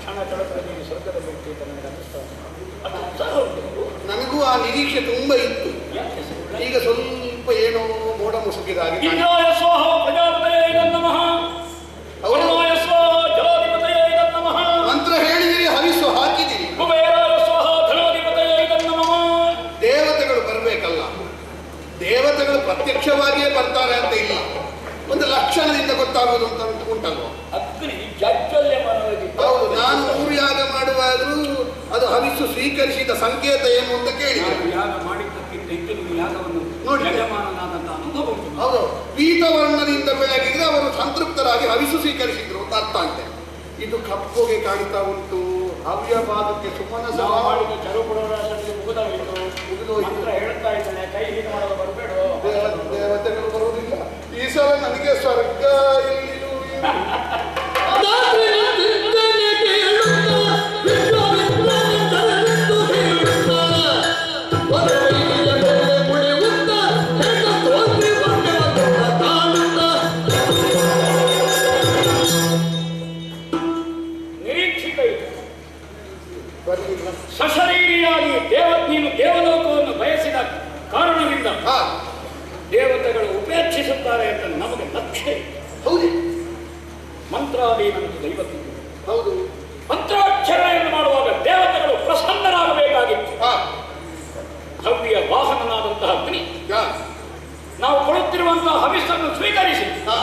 ಕ್ಷಣ ಕಳೆದ್ರೆ ನೀನು ಸ್ವರ್ಗದಲ್ಲಿ ಇರ್ತೀಯ ಅಂತ ನನಗೆ ಅನ್ನಿಸ್ತಾ ಉಂಟು. ಅದು ಉತ್ಸಾಹ ಉಂಟು ನನಗೂ ಆ ನಿರೀಕ್ಷೆ ತುಂಬ ಇತ್ತು ಯಾಕೆ ಸುಳ್ಳು? ಈಗ ಸ್ವಲ್ಪ ಏನೋ ಮೋಡ ಮುಸುಕಿದ ಹಾಗೆ ಕಾಣ್ತದೆ. ಇಂದ್ರಾಯ ಸ್ವಾಹ ಪ್ರಜಾಪತಯೇ ನಮಃ ಹೌದು. ವರುಣಾಯ ಸ್ವಾಹ ಜಲಾಧಿಪತಯೇ ನಮಃ ಮಂತ್ರ ಹೇಳಿದಿರಿ ಹವಿಸ್ಸು ಹಾಕಿದಿರಿ ಕುಬೇರಾಯ ಸ್ವಾಹ ಧನಾಧಿಪತಯೇ ನಮಃ ದೇವತೆಗಳು ಬರಬೇಕಲ್ಲ ದೇವತೆಗಳು ಪ್ರತ್ಯಕ್ಷವಾಗಿಯೇ ಬರ್ತಾರೆ ಅಂತ ಇಲ್ಲ ಒಂದು ಲಕ್ಷಣದಿಂದ ಗೊತ್ತಾಗೋದು ಅಂತ ಉಂಟು- ಉಂಟಲ್ವ ಅಗ್ನಿ ಜಾಜ್ವಲ್ಯಮಾನವಾಗಿ ಹೌದು ನಾನು ಮೂರು ಯಾಗ ಮಾಡುವಾದ್ರೂ ಅದು ಹವಿಸ್ಸು ಸ್ವೀಕರಿಸಿದ ಸಂಕೇತ ಏನು ಅಂತ ಕೇಳಿದೆ ನಾನು ಯಾಗ ಮಾಡಿದ್ದಕ್ಕಿಂತ ಹೆಚ್ಚು ನಿಮಗೆ ಯಾಗವನ್ನು ನೋಡಿ. ಯಜಮಾನನಾದಂಥ ಅನುಭವ ಉಂಟು ಹೌದು ಪೀತವರ್ಣದಿಂದ ಬೆಳಗಿದ್ರೆ ಅವರು ಸಂತೃಪ್ತರಾಗಿ ಹವಿಸು ಸ್ವೀಕರಿಸಿದ್ರು ಅಂತ ಅರ್ಥ ಅಂತೆ ಇದು ಕಪ್ಪುಗೆ ಕಾಣ್ತಾ ಉಂಟು ಹವ್ಯ ಭಾಗಕ್ಕೆ ಸುಮ್ಮನ ನಾವು ಸಮ ಮಾಡಿದ ಚರುಪುರರಾಸನಿಗೆ ಮುಗಿದೋಯಿತು ಮುಗಿದೋಯ್ತು. ಮಂತ್ರ ಹೇಳ್ತಾ ಇದ್ದಾನೆ ಕೈ ಹೀಗೆ ಮಾಡೋದು ಬರಬೇಡ ದೇವ- ದೇವತೆಗಳು ಬರುವುದಿಲ್ಲ ಈ ಸಲ ನನಗೆ ಸ್ವರ್ಗ ಎಲ್ಲಿಯೂ ಇಲ್ಲ. ನಿರೀಕ್ಷಿತ ಇದು. ಬರಲಿಲ್ಲ ಸಶರೀರಿಯಾಗಿ ದೇವ ನೀನು ದೇವಲೋಕವನ್ನು ಬಯಸಿದ ಕಾರಣದಿಂದ ಹಾ ದೇವತೆಗಳು ಉಪೇಕ್ಷಿಸುತ್ತಾರೆ ಅಂತ ನಮಗೆ ಲಕ್ಷ್ಯ ಇದೆ. ಹೌದು ಮಂತ್ರಾಧೀನಂತ ದೈವತ್ತಿದ್ದು ಹೌದು ಮಂತ್ರಾಚರಣೆಯನ್ನು ಮಾಡುವಾಗ ದೇವತೆಗಳು ಪ್ರಸನ್ನರಾಗಬೇಕಾಗಿತ್ತು ಹಾ ಹವ್ಯ ವಾಹನನಾದಂತಹ ಅಗ್ನಿ ಯಾ ನಾವು ಕೊಡುತ್ತಿರುವಂತಹ ಹವಿಸ್ಸನ್ನು ಸ್ವೀಕರಿಸಿ ಹಾ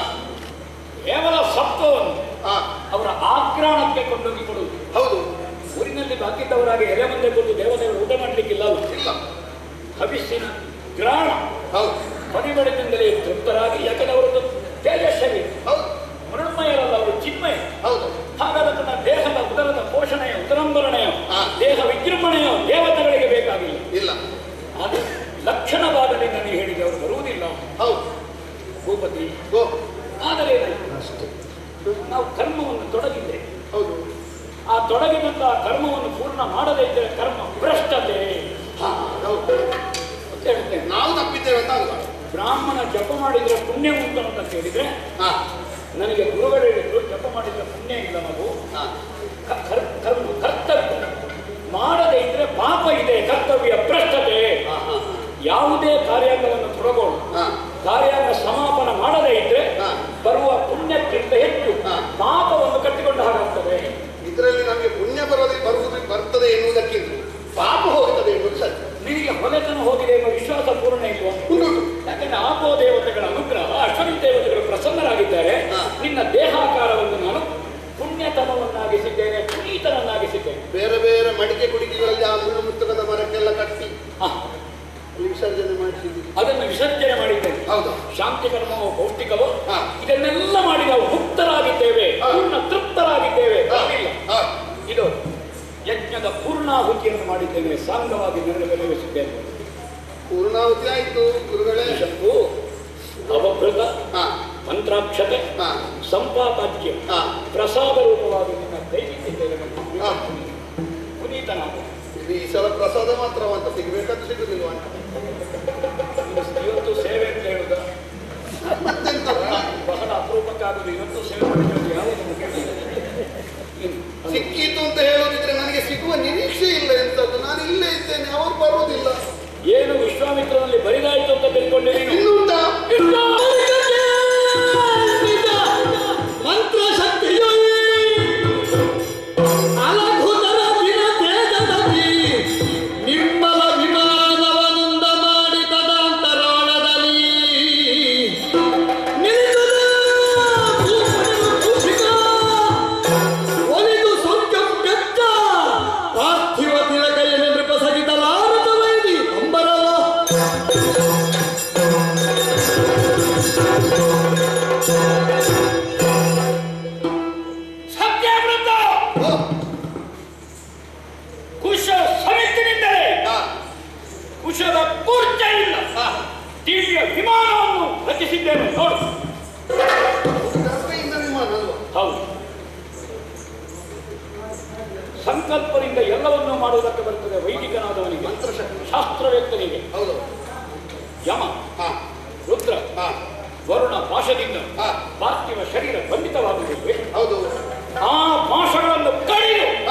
ಕೇವಲ ಸತ್ವವನ್ನು ಹಾ ಅವರ ಆಗ್ರಾಣಕ್ಕೆ ಕೊಂಡೋಗಿ ಕೊಡುವುದು ಹೌದು ಊರಿನಲ್ಲಿ ಬಾಕಿದ್ದವರಾಗಿ ಎಲೆ ಮುಂದೆ ಕೊಟ್ಟು ದೇವತೆಗಳು ಊಟ ಮಾಡಲಿಕ್ಕಿಲ್ಲ ಅಲ್ಲ. ಇಲ್ಲ ಹವಿಸ್ಸಿನ ಗ್ರಾಣ ಹೌದು ಪರಿಮಳದಿಂದಲೇ ತೃಪ್ತರಾಗಿ ಯಾಕಂದ್ರೆ ಅವರದ್ದು ತೇಜಸ್ವಿ ಹೌದು ಮೃಣ್ಮಯರಲ್ಲ ಅವರು ಚಿನ್ಮಯ ಹೌದು ಹಾಗಾದ ತನ್ನ ದೇಹದ ಉದರದ ಪೋಷಣೆಯ ಉದರಂಬರಣೆಯ ಹಾ. ದೇಹ ವಿಜೃಂಭಣೆಯ ದೇವತೆಗಳಿಗೆ ಬೇಕಾಗಿಲ್ಲ ಇಲ್ಲ ಅದು ಲಕ್ಷಣ ಭಾಗದಿಂದ ನೀವು ಹೇಳಿದೆ ಅವರು ಬರುವುದಿಲ್ಲ ಹೌದು ಭೂಪತಿ ಗೋ ಆದರೆ ಏನಾಯ್ತು? ನಾವು ಕರ್ಮವನ್ನು ತೊಡಗಿದ್ದೆ ಹೌದು ಆ ತೊಡಗಿದಂತಹ ಕರ್ಮವನ್ನು ಪೂರ್ಣ ಮಾಡದೇ ಇದ್ದರೆ ಕರ್ಮ ಭ್ರಷ್ಟತೆ ಹಾ, ಹೌದು ಅಂತ ಹೇಳ್ತೇನೆ ನಾವು ತಪ್ಪಿದ್ದೇವೆ ಅಂತ ಅಲ್ವಾ ಬ್ರಾಹ್ಮಣ ಜಪ ಮಾಡಿದ್ರೆ ಪುಣ್ಯ ಉಂಟು ಅಂತ ಕೇಳಿದ್ರೆ ಹಾ ನನಗೆ ಗುರುಗಳು ಹೇಳಿದ್ರು ಜಪ ಮಾಡಿದ್ರೆ ಪುಣ್ಯ ಇಲ್ಲ ಮಗು ಹಾ ಕ- ಕರ್- ಕರ್ಮ ಕರ್ತವ್ಯ ಮಾಡದೇ ಇದ್ರೆ ಪಾಪ ಇದೆ ಕರ್ತವ್ಯ ಭ್ರಷ್ಟತೆ ಹಾ ಹಾ ಯಾವುದೇ ಕಾರ್ಯಾಂಗವನ್ನು ತೊಡಗೋಣ ಹಾ ಕಾರ್ಯಾಂಗ ಸಮಾಪನ ಮಾಡದೇ ಇದ್ರೆ ಹಾ. ಬರುವ ಪುಣ್ಯಕ್ಕಿಂತ ಹೆಚ್ಚು ಹಾ. ಪಾಪವನ್ನು ಕಟ್ಟಿಕೊಂಡ ಹಾಗಾಗ್ತದೆ ಇದರಲ್ಲಿ ನಮಗೆ ಪುಣ್ಯ ಬರೋದೇ ಬರುವುದು ಬರ್ತದೆ ಎನ್ನುವುದಕ್ಕಿಂತ ಪಾಪ ಹೋಗ್ತದೆ ಎನ್ನುವುದು ಸತ್ಯ ನಿನಗೆ ಹೊಲೆತನ ಹೋಗಿದೆ ಎಂಬ ವಿಶ್ವಾಸ ಪೂರ್ಣ ಇಲ್ವಾ ಉಂಟು ಉಂಟು. ಯಾಕಂದ್ರೆ ಆಪೋ ದೇವತೆಗಳ ಅನುಗ್ರಹ ಅಶ್ವನಿ ದೇವತೆಗಳು ಪ್ರಸನ್ನರಾಗಿದ್ದಾರೆ ಹಾ. ನಿನ್ನ ದೇಹಾಕಾರವನ್ನು ನಾನು ಪುಣ್ಯತಮವನ್ನಾಗಿಸಿದ್ದೇನೆ ಪುನೀತನನ್ನಾಗಿಸಿದ್ದೇನೆ ಬೇರೆ ಬೇರೆ ಮಡಿಕೆ ಕುಡಿಕೆಗಳಲ್ಲಿ ಆ ಮುಳ್ಳು ಮುತ್ತಕದ ಮರಕ್ಕೆಲ್ಲ ಕಟ್ಟಿ ಹಾ, ಅಲ್ಲಿ ವಿಸರ್ಜನೆ ಮಾಡಿಸಿದ್ದೀವಿ ಅದನ್ನು ವಿಸರ್ಜನೆ ಮಾಡಿದ್ದೇನೆ ಹೌದಾ ಶಾಂತಿ ಕರ್ಮವೋ ಪೌಷ್ಟಿಕವೋ ಹಾ. ಇದನ್ನೆಲ್ಲ ಮಾಡಿ ನಾವು ಮುಕ್ತರಾಗಿದ್ದೇವೆ ಹಾ. ಪೂರ್ಣ ತೃಪ್ತರಾಗಿದ್ದೇವೆ ಹಾ. ಬರಲಿಲ್ಲ ಹಾ ಇದು ಯಜ್ಞದ ಪೂರ್ಣಾಹುತಿಯನ್ನು ಮಾಡಿದ್ದೇನೆ ಸಾಂಗವಾಗಿ ನೆರವೇರಿಸಿದ್ದೇನೆ ಪೂರ್ಣಾಹುತಿ ಆಯ್ತು ಗುರುಗಳೇ ಶಂಭು ಅವಭೃತ ಹಾ ಮಂತ್ರಾಕ್ಷತೆ ಹಾ ಸಂಪಾತಾಜ್ಯ ಹಾ ಪ್ರಸಾದ ರೂಪವಾಗಿ ನಿನ್ನ ಕೈಗಿಟ್ಟಿದ್ದೇನೆ ಹಾ. ಪುನೀತನಾದ ಇದು ಈ ಸಲ ಪ್ರಸಾದ ಮಾತ್ರವಂತ ಸಿಗಬೇಕಂತ ಸಿಗುದಿಲ್ವ ಅಂತ ಇವತ್ತು ಸೇವೆ ಅಂತ ಹೇಳುದ ಮತ್ತೆಂತ ಬಹಳ ಅಪರೂಪಕ್ಕಾಗುದು ಇವತ್ತು ಸೇವೆ ಮಾಡಿದ್ದು ಯಾವುದು ಕೇಳಿಲ್ಲ. ಇನ್ನು ಸಿಕ್ಕಿತು ಅಂತ ಹೇಳೋದಿದ್ರೆ ನನಗೆ ಸಿಗುವ ನಿರೀಕ್ಷೆ ಇಲ್ಲ ಎಂತದ್ದು ನಾನು ಇಲ್ಲೇ ಇದ್ದೇನೆ ಅವರು ಬರುವುದಿಲ್ಲ ಏನು ವಿಶ್ವಾಮಿತ್ರನಲ್ಲಿ ಬರಿದಾಯ್ತು ಅಂತ ತಿಳ್ಕೊಂಡೆ ನೀನು ಇನ್ನುಂಟಾ ಇಲ್ಲ. ಮಂತ್ರ ಶಕ್ತಿಯು ಅಲಭುತರ ದಿನ ತೇಜದಲ್ಲಿ ನಿಮ್ಮಲ ವಿಮಾನವನುಂದ ಮಾಡಿ ತದಾಂತರಾಳದಲ್ಲಿ ನಿಲ್ಲಿಸದ ಭೂಪತಿಯು ಕುಸಿತ, ಒಲಿದು ಸೌಖ್ಯಂ ಬೆಚ್ಚ, ಪಾರ್ಥಿವ ತಿಲಕಯ್ಯನ ನೃಪ ಸಹಿತಲಾರತ ವೈದಿ ಅಂಬರವ ಸತ್ಯಾಮೃತ ಓ, ಕುಶ ಸಮಿತಿನಿಂದಲೇ ಹಾ, ಕುಶದ ಕೂರ್ಚೆಯಿಂದ ಹಾ. ದಿವ್ಯ ವಿಮಾನವನ್ನು ರಚಿಸಿದ್ದೇನೆ ನೋಡು ಕೃಪೆಯಿಂದ ವಿಮಾನ ಅಲ್ವಾ ಹೌದು ಸಂಕಲ್ಪದಿಂದ ಎಲ್ಲವನ್ನೂ ಮಾಡುವುದಕ್ಕೆ ಬರ್ತದೆ ವೈದಿಕನಾದವನಿಗೆ ಮಂತ್ರಶಕ್ತಿ ಶಾಸ್ತ್ರವೇತ್ತನಿಗೆ ಹೌದು ಯಮ ಹಾ ರುದ್ರ ಹಾ ವರುಣ ಪಾಶದಿಂದ ಹಾ. ಪಾರ್ಥಿವ ಶರೀರ ಬಂಧಿತವಾಗುತ್ತಿವೆ ಹೌದು ಆ ಪಾಶಗಳನ್ನು ಕಡಿದು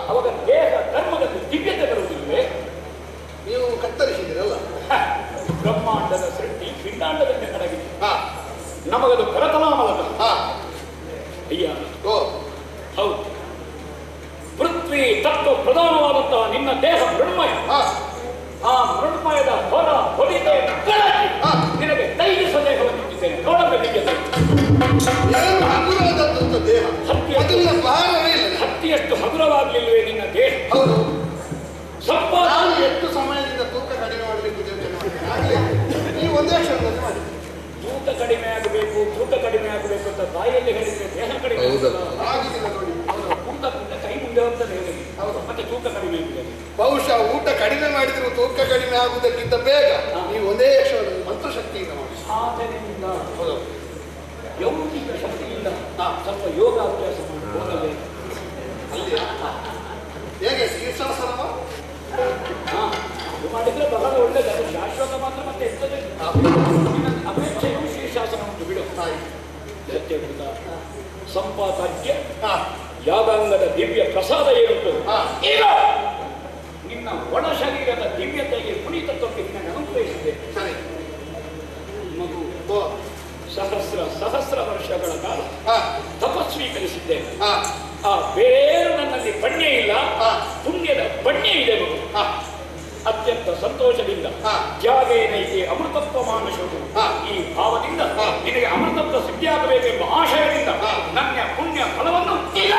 ಅವಾಗ ದೇಹ ಧರ್ಮದಲ್ಲಿ ದಿವ್ಯತೆ ಬರುವುದಿಲ್ಲವೇ ನೀವು ಕತ್ತರಿಸಿದಿರಲ್ಲ ಹ, ಬ್ರಹ್ಮಾಂಡದ ಸೃಷ್ಟಿ ಪಿಂಡಾಂಡದಂತೆ ಅಡಗಿದೆ ಹಾ ನಮಗದು ಕರತಲಾಮಲಕ ಹಾ ಅಯ್ಯ ಓ ಹೌದು ಪೃಥ್ವಿ ತತ್ವ ಪ್ರಧಾನವಾದಂತಹ ನಿನ್ನ ದೇಹ ಮೃಣ್ಮಯ ಹಾ ಆ ಮೃಣ್ಮಯದ ಹೊರ ಹೊಲಿದೆ ಕೆಳಗೆ ಹಾ. ನಿನಗೆ ತೈಜಸ ದೇಹವನ್ನು ಇಟ್ಟಿದ್ದೇನೆ ನೋಡಬೇಕಿದೆ ಏನು ಹಗುರವಾದದ್ದು ಅಂತ ದೇಹ ಸತ್ಯ. ಅದನ್ನ ಭಾರವೇ ಇಲ್ಲ ಹತ್ತಿಯಷ್ಟು ಹಗುರವಾಗ್ಲಿಲ್ವೇ ನಿನ್ನ ದೇಹ ಹೌದು ಸಂಪಾದ ನಾನು ಎಷ್ಟು ಸಮಯದಿಂದ ತೂಕ ಕಡಿಮೆ ಮಾಡಬೇಕು ಅಂತ ಯೋಚನೆ ಮಾಡ್ತೇನೆ ಆಗ್ಲೇ ನೀವು ಒಂದೇ ಕ್ಷಣದಲ್ಲಿ ಮಾಡಿ ತೂಕ ಕಡಿಮೆ ಆಗಬೇಕು ತೂಕ ಕಡಿಮೆ ಆಗಬೇಕು ಅಂತ ಬಾಯಲ್ಲಿ ಹೇಳಿದ್ರೆ ದೇಹ ಕಡಿಮೆ ಹೌದಲ್ಲ. ಆಗ್ತದಲ್ಲ? ಆಗಿಲ್ಲ ನೋಡಿ ಹೌದು, ಕುಂತ ಕುಂತ ಕೈ ಮುಂದೆ ಹೋಗ್ತದೆ ಹೇಳಿ ಹೌದು. ಮತ್ತೆ ತೂಕ ಕಡಿಮೆ ಆಗಿದೆ ಬಹುಶಃ ಊಟ ಕಡಿಮೆ ಮಾಡಿದ್ರು ತೂಕ ಕಡಿಮೆ ಆಗುವುದಕ್ಕಿಂತ ಬೇಗ ಹಾ. ನೀವು ಒಂದೇ ಕ್ಷಣದಲ್ಲಿ ಮಂತ್ರಶಕ್ತಿಯಿಂದ ಮಾಡಿ ಸಾಧನೆಯಿಂದ ಹೌದು ಯೌತಿಕ ಶಕ್ತಿಯಿಂದ ಸ್ವಲ್ಪ ಯೋಗಾಭ್ಯಾಸ ಮಾಡಿ ಹೋಗಲೇ ಅಲ್ಲಿ ಹೇಗೆ ಶೀರ್ಷಾಸನವ ಹಾ, ಅದು ಮಾಡಿದ್ರೆ ಬಹಳ ಒಳ್ಳೆಯದು ಅದು ಶಾಶ್ವತ ಮಾತ್ರ ಮತ್ತೆ ಎತ್ತದೆ ನಿನ್ನ ಅಪೇಕ್ಷೆಯು ಶೀರ್ಷಾಸನ ಉಂಟು ಬಿಡು ಸತ್ಯಕೃತ ಸಂಪಾತಾಜ್ಯ ಹಾ ಯಾಗಾಂಗದ ದಿವ್ಯ ಪ್ರಸಾದ ಏನುಂಟು ಹಾ. ಈಗ ನಿನ್ನ ಒಣ ಶರೀರದ ದಿವ್ಯತೆಗೆ ಪುನೀತತ್ವಕ್ಕೆ ನಿನ್ನ ಅನುಗ್ರಹಿಸಿದೆ ಸರಿ ಮಗು ಓ ಸಹಸ್ರ ಸಹಸ್ರ ವರ್ಷಗಳ ಕಾಲ ಹಾ ತಪಸ್ವೀಕರಿಸಿದ್ದೇನೆ ಹಾ ಆ ಬೇರೆ ನನ್ನಲ್ಲಿ ಪಣ್ಯ ಇಲ್ಲ ಹಾ. ಪುಣ್ಯದ ಪಣ್ಯ ಇದೆ ಮಗು ಹಾ ಅತ್ಯಂತ ಸಂತೋಷದಿಂದ ಹಾ. ತ್ಯಾಗೇನೈತೆ ಅಮೃತತ್ವ ಮಾನಶವು ಹಾ. ಈ ಭಾವದಿಂದ ಹಾ. ನಿನಗೆ ಅಮೃತತ್ವ ಸಿದ್ಧಿಯಾಗಬೇಕೆಂಬ ಆಶಯದಿಂದ ಹಾ. ನನ್ನ ಪುಣ್ಯ ಫಲವನ್ನು ಈಗ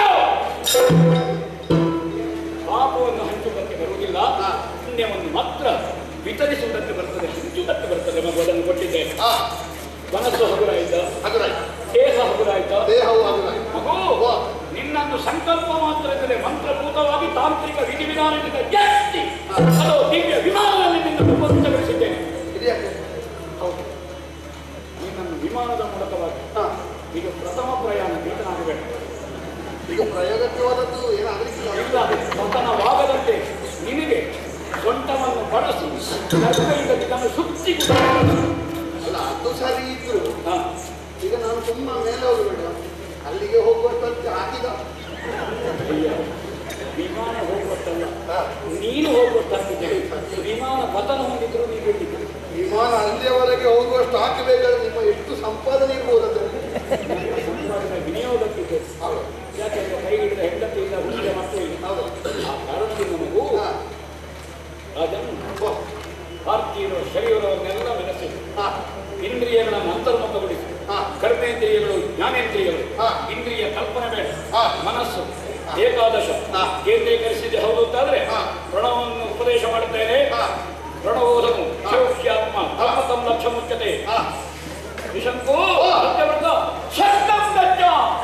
ಪಾಪವನ್ನು ಹಂಚುವುದಕ್ಕೆ ಬರುವುದಿಲ್ಲ ಹಾ. ಪುಣ್ಯವನ್ನು ಮಾತ್ರ ವಿತರಿಸುವುದಕ್ಕೆ ಬರ್ತದೆ ಹಂಚುವುದಕ್ಕೆ ಬರ್ತದೆ ಮಗು ಅದನ್ನು ಕೊಟ್ಟಿದ್ದೇನೆ ಹಾ ಮನಸ್ಸು ಹಗುರಾಯ್ತ ಹಗುರಾಯ್ತು ದೇಹ ಹಗುರಾಯ್ತ ದೇಹವು ಹಗುರಾಯ್ತು ಮಗು ಓ. ನಿನ್ನನ್ನು ಸಂಕಲ್ಪ ಮಾತ್ರದಲ್ಲಿ ಮಂತ್ರಭೂತವಾಗಿ ತಾಂತ್ರಿಕ ವಿಧಿವಿಧಾನದಿಂದ ಎತ್ತಿ ಹಾ. ಅದು ದಿವ್ಯ ವಿಮಾನದಲ್ಲಿ ನಿನ್ನ ಉಪಸ್ಥಿತಗೊಳಿಸಿದ್ದೇನೆ ಇದ್ಯಾಕೆ ಹೌದು ನಿನ್ನನ್ನು ವಿಮಾನದ ಮೂಲಕವಾಗಿ ಹಾ ಈಗ ಪ್ರಥಮ ಪ್ರಯಾಣ ಬೇಟನಾಗಬೇಡ ಈಗ ಪ್ರಯೋಗತ್ವವಾದದ್ದು ಏನಾಗಲಿಕ್ಕಿಲ್ಲ ಇಲ್ಲ ಪತನವಾಗದಂತೆ ನಿನಗೆ ಸೊಂಟವನ್ನು ಬಳಸಿ ಗರ್ಭದಿಂದ ಇದನ್ನು ಸುತ್ತಿ ಅಲ್ಲ ಅದು ಸರಿ ಇದ್ರು ಹಾ. ಈಗ ನಾನು ತುಂಬಾ ಮೇಲೆ ಹೋಗಬೇಡ ಅಲ್ಲಿಗೆ ಹೋಗುವಷ್ಟಕ್ಕೆ ಹಾಕಿದ ಅಯ್ಯ, ವಿಮಾನ ಹೋಗುವಷ್ಟಲ್ಲ ಹಾ. ನೀನು ಹೋಗುವಷ್ಟಾಗಿದೆ ವಿಮಾನ ಪತನ ಹೊಂದಿದ್ರು ನೀನು ಬಿಟ್ಟಿದ್ದೆ ವಿಮಾನ ಅಲ್ಲಿಯವರೆಗೆ ಹೋಗುವಷ್ಟು ಹಾಕಬೇಕಾದ್ರೆ ನಿಮ್ಮ ಎಷ್ಟು ಸಂಪಾದನೆ ಇರ್ಬೋದು ಅದರಲ್ಲಿ ಸಂಪಾದನೆ ವಿನಿಯೋಗಕ್ಕಿದೆ ಹೌದು ಯಾಕೆಂದ್ರೆ ಕೈ ಹಿಡಿದ ಹೆಂಡತಿ ಇಲ್ಲ ಹುಡುಗಿಯ ಮಕ್ಕಳು ಇಲ್ಲ ಹೌದು ಆ ಕಾರಣದಿಂದ ಮಗು ಹಾ. ಅದನ್ನು ಓ. ಪಾರ್ಥಿವ ಶರೀರವನ್ನೆಲ್ಲ ಬೆಳೆಸಿ ಹಾ. ಇಂದ್ರಿಯಗಳನ್ನು ಅಂತರ್ಮುಖಗೊಳಿಸಿ ಹಾ. ಕರ್ಮೇಂದ್ರಿಯಗಳು ಜ್ಞಾನೇಂದ್ರಿಯಗಳು ಹಾ. ಇಂದ್ರಿಯ ಕಲ್ಪನೆ ಬೇಡ ಹಾ. ಮನಸ್ಸು ಹಾ. ಏಕಾದಶ ಹಾ. ಕೇಂದ್ರೀಕರಿಸಿದೆ ಹೌದು ಅಂತಾದ್ರೆ ಹಾ. ಪ್ರಣವವನ್ನು ಉಪದೇಶ ಮಾಡುತ್ತೇನೆ ಹಾ. ಪ್ರಣವೋಧನು ಹಾ. ಶಿವಶ್ಯಾತ್ಮ ಹಾ. ಕರ್ಮಕಂ ಲಕ್ಷ್ಯ ಮುಚ್ಚತೆ ಹಾ. ವಿಶಂಕು ಹಾ. ಸತ್ಯವ್ರತ ಶಕ್ತಂ ಗಚ್ಚ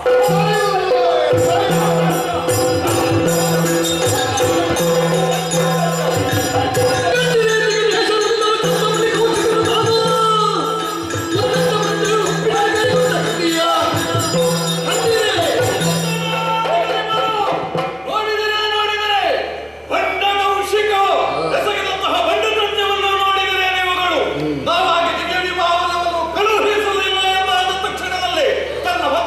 ನೋಡಿದರೆ ನೋಡಿದರೆ ಬಂಡ ಕೌಶಿಕ ಎಸಗಿದಂತಹ ಬಂಡತಂತ್ರವನ್ನು ನೋಡಿದರೆ ನೀವುಗಳು ನಾವಾಗಿ ದಿವ್ಯ ವಿಭಾವನವನ್ನು ಕಳುಹಿಸಲಿಲ್ಲ ಎಂದಾದ ತಕ್ಷಣದಲ್ಲಿ ತನ್ನ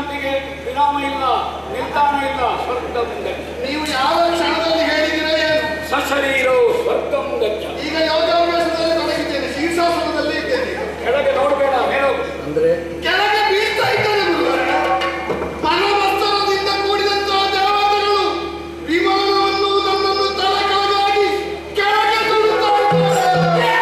ವಿಶ್ರಾಂತಿಗೆ ವಿರಾಮ ಇಲ್ಲ ನಿಲ್ದಾಣ ಇಲ್ಲ ಸ್ವರ್ಗ ಮುಂಗಚ್ಚ ನೀವು ಯಾವ ಕ್ಷಣದಲ್ಲಿ ಹೇಳಿದಿರ ಏನು ಸಶರೀರೋ ಸ್ವರ್ಗ ಮುಂಗಚ್ಚ ಈಗ ಯೋಗಾಭ್ಯಾಸದಲ್ಲಿ ತೊಡಗಿದ್ದೇನೆ ಶೀರ್ಷಾಸನದಲ್ಲಿ ಇದ್ದೇನೆ ಈಗ. ಕೆಳಗೆ ನೋಡಬೇಡ ಮೇಲೋಗು ಅಂದ್ರೆ ಕೆಳಗೆ ಬೀಳ್ತಾ ಇದ್ದಾರೆ ಗುರುಗಳೇ. ಮನವಸ್ತರದಿಂದ ಕೂಡಿದಂತಹ ದೇವತೆಗಳು ವಿಮಾನವನ್ನು ನನ್ನನ್ನು ತಲೆ ಕೆಳಗಾಗಿ ಕೆಳಗೆ ತುಳುತ್ತಾ ಇದ್ದಾರೆ.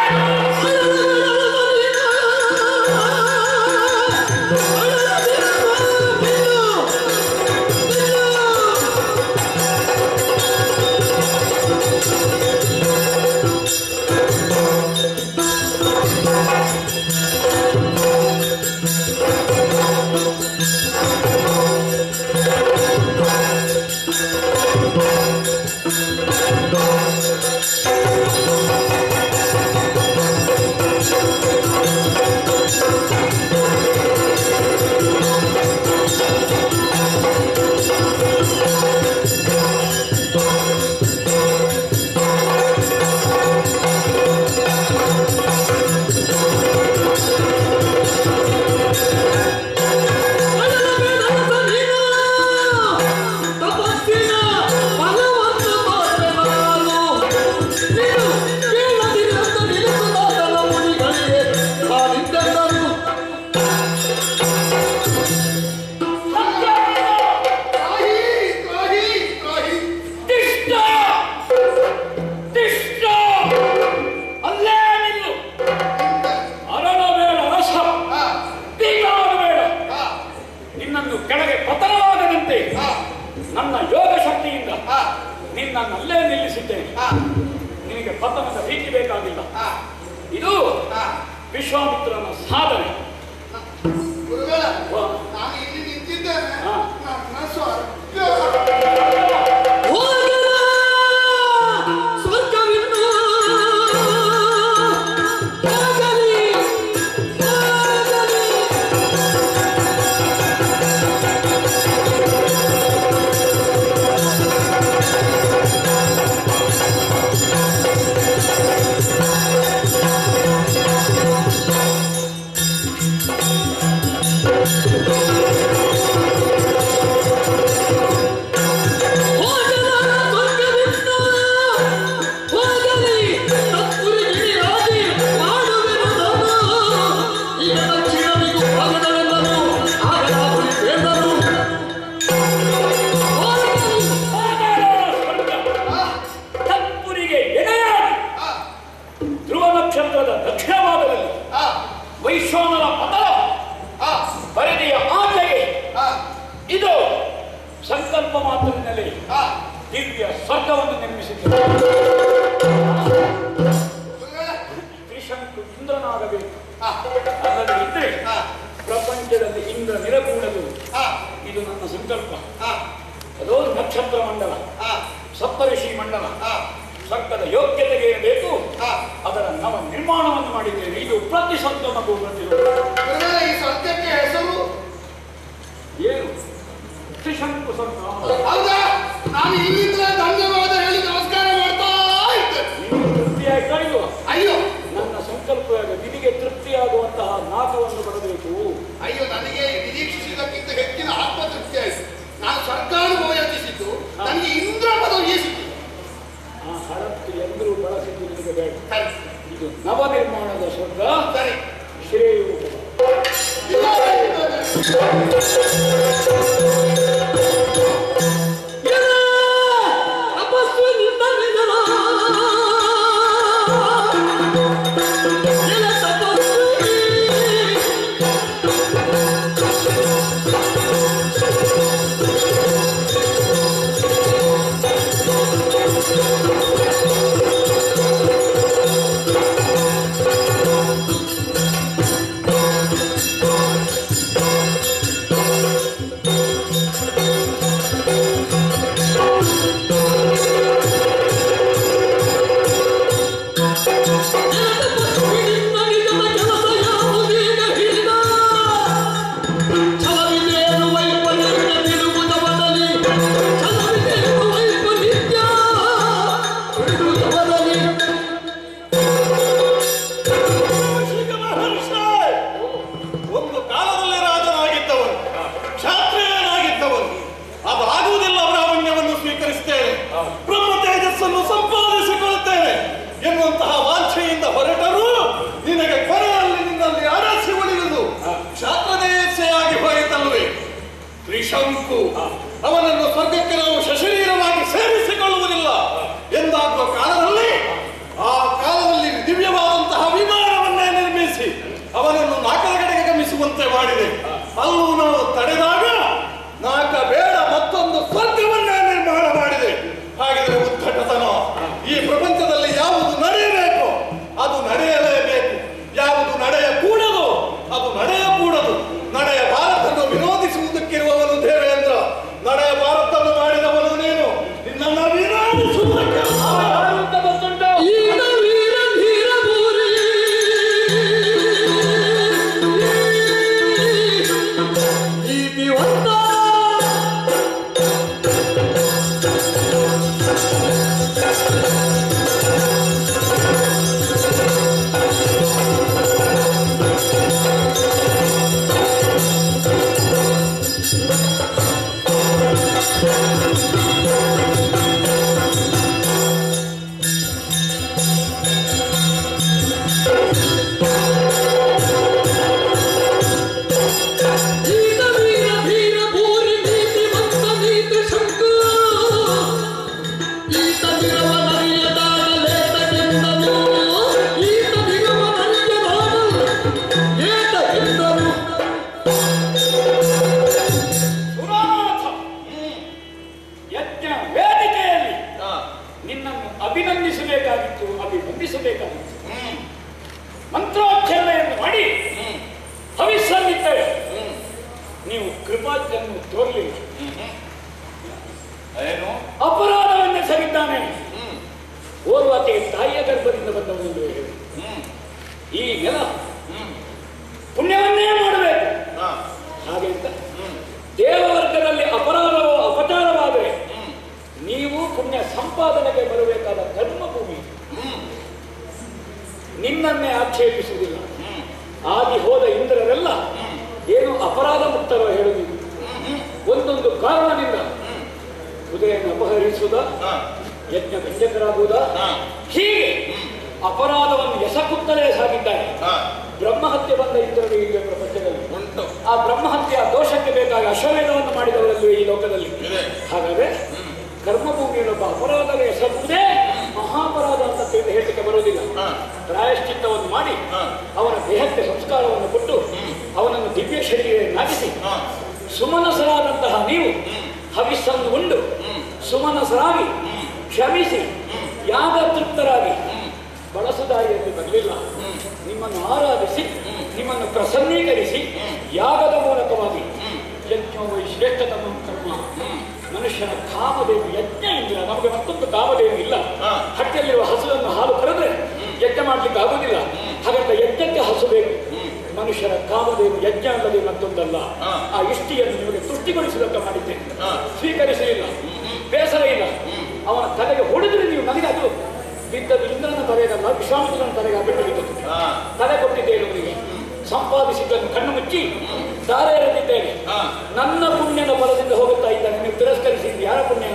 ತ್ರಾಹಿ, ತ್ರಾಹಿ, ತ್ರಾಹಿ. ದಿಷ್ಟ ದಿಷ್ಟ ಅಲ್ಲೇ ನಿಲ್ಲು ಅರಳಬೇಡ ರಸ ಆ, ಬೀಗಾಡಬೇಡ ಆ, ನಿನ್ನನ್ನು ಕೆಳಗೆ ಪತನವಾಗದಂತೆ ಆ, ನನ್ನ ಯೋಗ ಶಕ್ತಿಯಿಂದ ಆ, ನಿನ್ನನ್ನು ಅಲ್ಲೇ ನಿಲ್ಲಿಸಿದ್ದೇನೆ ಆ, ನಿನಗೆ ಪತನದ ಭೀತಿ ಬೇಕಾಗಿಲ್ಲ ಆ, ಇದು ಆ. ವಿಶ್ವಾಮಿತ್ರನ ಸಾಧನೆ ಗುರುಗಳ ವಾ. ನಾನು ಇಲ್ಲಿ ನಿಂತಿದ್ದೇನೆ ಆ. ನನ್ನ ಸ್ವರ್ಗ ತಪ್ಪುರಿಗೆ ಎಡೆಯಾಡಿ ಆ, ಧ್ರುವ ನಕ್ಷತ್ರದ ದಕ್ಷಿಣ ಭಾಗದಲ್ಲಿ ಆ, ವೈಶ್ವಾನರ ಪತನ ಆ, ಪರಿಧಿಯ ಆಚೆಗೆ ಆ, ಇದು ಸಂಕಲ್ಪ ಮಾತ್ರದಲ್ಲಿ ಆ. ದಿವ್ಯ ಸ್ವರ್ಗವನ್ನು ನಿರ್ಮಿಸಿದ್ದಾರೆ ಗುರುಗಳೇ, ತ್ರಿಶಂಕು ಇಂದ್ರನಾಗಬೇಕು ಆ, ಅಲ್ಲದೆ ಇದ್ರೆ ಆ, ಪ್ರಪಂಚದಲ್ಲಿ ಇಂದ್ರ ನಿರಕೂಡದು ಆ, ಇದು ನನ್ನ ಸಂಕಲ್ಪ ಆ, ಅದೋ ನಕ್ಷತ್ರ ಮಂಡಲ ಆ, ಸಪ್ತಋಷಿ ಮಂಡಲ ಆ, ಸ್ವರ್ಗದ ಯೋಗ್ಯತೆಗೆ ಬೇಕು ಆ. ಅದರ ನವ ನಿರ್ಮಾಣವನ್ನು ಮಾಡಿದ್ದೇನೆ ಇದು ಪ್ರತಿ ಸಂತಮಗೂ ಬಂದಿರುವ ಗುರುಗಳೇ, ಈ ಸ್ವರ್ಗಕ್ಕೆ ಹೆಸರು ಏನು ತ್ರಿಶಂಕು ಸ್ವರ್ಗ ಹೌದಾ ನಾನು ಇಲ್ಲಿಂದ ಧನ್ಯವಾದ ಹೇಳಿ ನಮಸ್ಕಾರ ಮಾಡ್ತಾ ಇದ್ದೆ ನಿಮಗೆ ತೃಪ್ತಿಯಾಗಿ ಇಲ್ವಾ ಅಯ್ಯೋ ನನ್ನ ಸಂಕಲ್ಪ ನಿನಗೆ ತೃಪ್ತಿಯಾಗುವಂತಹ ನಾಟವನ್ನು ಕೊಡಬೇಕು ಅಯ್ಯೋ ನನಗೆ ನಿರೀಕ್ಷಿಸಿದ್ದಕ್ಕಿಂತ ಹೆಚ್ಚಿನ ಆತ್ಮತೃಪ್ತಿ ಆಯಿತು ನಾನು ಸರ್ಕಾರಭವ ಯೋಚಿಸಿದ್ದು ನನಗೆ ಇಂದ್ರ ಪದವಿಯೇ ಸಿಕ್ಕಿತು ಆ ಹಳತ್ತು ಎಲ್ಲರೂ ಬಳಸಿದ್ದು ನಿನಗೆ ಬೇಡ ಸರಿ ಇದು ನವ ನಿರ್ಮಾಣದ ಸ್ವರ್ಗ ಸರಿ ಶ್ರೇಯು ಆ ಬ್ರಹ್ಮ ತೇಜಸ್ಸನ್ನು ಸಂಪಾದಿಸಿಕೊಳ್ಳುತ್ತೇನೆ ಎನ್ನುವಂತಹ ವಾಂಛೆಯಿಂದ ಹೊರಟರು ನಿನಗೆ ಕೊನೆಯಲ್ಲಿ ನಿನ್ನಲ್ಲಿ ಅರಸಿ ಉಳಿಯುವುದು ಕ್ಷಾತ್ರದೇಶೆಯಾಗಿ ಹೋಯಿತಲ್ವೇ ತ್ರಿಶಂಕು ಅವನನ್ನು ಸ್ವರ್ಗಕ್ಕೆ ನಾವು ಸಶರೀರವಾಗಿ ಸೇರಿಸಿಕೊಳ್ಳುವುದಿಲ್ಲ ಎಂದಾಗುವ ಕಾಲದಲ್ಲಿ ಆ ಕಾಲದಲ್ಲಿ ದಿವ್ಯವಾದಂತಹ ವಿಮಾನವನ್ನೇ ನಿರ್ಮಿಸಿ ಅವನನ್ನು ನಾಲ್ಕರ ಕಡೆಗೆ ಗಮಿಸುವಂತೆ ಮಾಡಿದೆ ಅಲ್ಲೂ ನಾವು ತಡೆದಾಗ ನಾಲ್ಕ ಬೇಡ ಮತ್ತೊಂದು ಸ್ವರ್ಗವನ್ನೇ ನಿರ್ಮಾಣ ಮಾಡಿದೆ ಹಾಗಿದ್ರೆ ಉದ್ಧಟತನ ಈ ಪ್ರಪಂಚದಲ್ಲಿ ಯಾವುದು ನಡೆಯಬೇಕು ಅದು ನಡೆಯಲೇಬೇಕು ಯಾವುದು ನಡೆಯಕೂಡದು ಅದು ನಡೆಯಕೂಡದು ನಡೆಯಬಾರದನ್ನು ವಿರೋಧಿಸುವುದಕ್ಕಿರುವವನು ದೇವೇಂದ್ರ ನಡೆಯಬಾರದನ್ನು ಮಾಡಿದವನು ನೀನು ನಿನ್ನನ್ನು ವಿರೋಧಿಸುವುದಕ್ಕೆ ಯಾರು ಅಂತ ಗೊತ್ತುಂಟು ಈತ ವೀರ ಧೀರ ಭೂರಿ ನೀತಿವಂತ ಈತ ವೀರ ಧೀರ ಭೂರಿ ನೀತಿವಂತ ನೀತಿ ಶಂಕು ಈತ ವಿರವ ನರಿಯದಾಗಲೇತಗೆಂದನು ಈತ ವಿರವ ನರಿಯದಾಗಲು ಏತಗೆಂದನು ಸುರಾಥ ಯಜ್ಞ ವೇದಿಕೆಯಲ್ಲಿ ನಿನ್ನನ್ನು ಅಭಿನಂದಿಸಬೇಕಾಗಿತ್ತು ಅಭಿನಂದಿಸಬೇಕಾಗಿತ್ತು ಮಂತ್ರೋಚ್ಚಾರಣೆಯನ್ನು ಮಾಡಿ ಹವಿಸ್ಸಲ್ಲಿದ್ದೇವೆ ನೀವು ಕೃಪಾಜ್ಞನ್ನು ತೋರಲಿಲ್ಲ ಏನು ಅಪರಾಧವನ್ನೇ ಸರಿದ್ದಾನೆ ಓರ್ವಾಕೆ ತಾಯಿಯ ಗರ್ಭದಿಂದ ಬಂದವನು ಎಂದು ಹೇಳಿ ಈ ನೆಲ ಪುಣ್ಯವನ್ನೇ ಮಾಡಬೇಕು ಹಾಗೆ ಅಂತ ದೇವವರ್ಗದಲ್ಲಿ ಅಪರಾಧವೋ ಅಪಚಾರವಾದರೆ ನೀವು ಪುಣ್ಯ ಸಂಪಾದನೆಗೆ ಬರಬೇಕಾದ ಧರ್ಮ ಭೂಮಿ ನಿನ್ನನ್ನೇ ಆಕ್ಷೇಪಿಸುವುದಿಲ್ಲ ಆಗಿ ಹೋದ ಇಂದ್ರರೆಲ್ಲ ಏನು ಅಪರಾಧ ಮುಕ್ತರೋ ಹೇಳುವುದಿಲ್ಲ ಒಂದೊಂದು ಕಾರಣದಿಂದ ಕುದುರೆಯನ್ನು ಅಪಹರಿಸುವುದ ಯಜ್ಞ ವ್ಯಂಜಕರಾಗುವುದ ಹೀಗೆ ಅಪರಾಧವನ್ನು ಎಸಕುತ್ತಲೇ ಸಾಗಿದ್ದಾರೆ ಬ್ರಹ್ಮಹತ್ಯೆ ಬಂದ ಇಂದ್ರರು ಈಗ ಪ್ರಪಂಚದಲ್ಲಿ ಉಂಟು ಆ ಬ್ರಹ್ಮಹತ್ಯೆಯ ದೋಷಕ್ಕೆ ಬೇಕಾಗಿ ಅಶ್ವಮೇಧವನ್ನು ಮಾಡಿದವರಲ್ಲೂ ಈ ಲೋಕದಲ್ಲಿ ಇದೆ. ಹಾಗಾದ್ರೆ ಕರ್ಮಭೂಮಿಯಲ್ಲೊಬ್ಬ ಅಪರಾಧವೇ ಎಸಗುವುದೇ ಮಹಾಪರಾಧ ಅಂತ ತಿಳಿದು ಹೇಳಲಿಕ್ಕೆ ಬರುವುದಿಲ್ಲ ಹಾ. ಪ್ರಾಯಶ್ಚಿತ್ತವನ್ನು ಮಾಡಿ ಹಾ. ಅವನ ದೇಹಕ್ಕೆ ಸಂಸ್ಕಾರವನ್ನು ಕೊಟ್ಟು ಅವನನ್ನು ದಿವ್ಯ ಶರೀರನ್ನಾಗಿಸಿ ಹಾ. ಸುಮನಸರಾದಂತಹ ನೀವು ಹವಿಸ್ಸನ್ನು ಉಂಡು ಸುಮನಸರಾಗಿ ಕ್ಷಮಿಸಿ ಯಾಗ ತೃಪ್ತರಾಗಿ ಬಳಸುದಾರಿಯಲ್ಲಿ ಬರಲಿಲ್ಲ ನಿಮ್ಮನ್ನು ಆರಾಧಿಸಿ ನಿಮ್ಮನ್ನು ಪ್ರಸನ್ನೀಕರಿಸಿ ಯಾಗದ ಮೂಲಕವಾಗಿ ಯಜ್ಞೋ ವೈ ಶ್ರೇಷ್ಠತಮ ಕರ್ಮ ಮನುಷ್ಯನ ಕಾಮದೇವಿ ಯಜ್ಞ ಇಂದ್ರ ನಮಗೆ ಮತ್ತೊಂದು ಕಾಮದೇವಿ ಇಲ್ಲ ಹಾ. ಹಟ್ಟಿಯಲ್ಲಿರುವ ಹಸುವನ್ನು ಹಾಲು ಕರೆದ್ರೆ ಯಜ್ಞ ಮಾಡ್ಲಿಕ್ಕೆ ಆಗುದಿಲ್ಲ ಹಾಗಾದ್ರೆ ಯಜ್ಞಕ್ಕೆ ಹಸು ಬೇಕು ಮನುಷ್ಯರ ಕಾಮದೇವಿ ಯಜ್ಞ ಅಲ್ಲದೆ ಮತ್ತೊಂದಲ್ಲ ಹಾ. ಆ ಇಷ್ಟಿಯನ್ನು ನಿಮಗೆ ತೃಪ್ತಿಗೊಳಿಸುವುದಕ್ಕೆ ಮಾಡಿದ್ದೇನೆ ಹಾ. ಸ್ವೀಕರಿಸಲಿಲ್ಲ ಬೇಸರ ಇಲ್ಲ ಅವನ ತಲೆಗೆ ಹೊಡೆದ್ರೆ ನೀವು ನನಗೆ ಅದು ಬಿದ್ದದ್ದು ಇಂದ್ರನ ತಲೆಗಲ್ಲ ವಿಶ್ವಾಮಿತ್ರನ ತಲೆಗೆ ಬಿಟ್ಟು ಬಿದ್ದದ್ದು ಹಾ. ತಲೆ ಕೊಟ್ಟಿದ್ದೇನೆ ಅವನಿಗೆ ಸಂಪಾದಿಸಿದ್ದನ್ನು ಕಣ್ಣು ಮುಚ್ಚಿ ದಾರ ಎರೆದಿದ್ದೇನೆ ಹಾ. ನನ್ನ ಪುಣ್ಯದ ಬಲದಿಂದ ಹೋಗುತ್ತಾ ಇದ್ದಾನೆ ನೀವು ತಿರಸ್ಕರಿಸಿದ್ದು ಯಾರ ಪುಣ್ಯ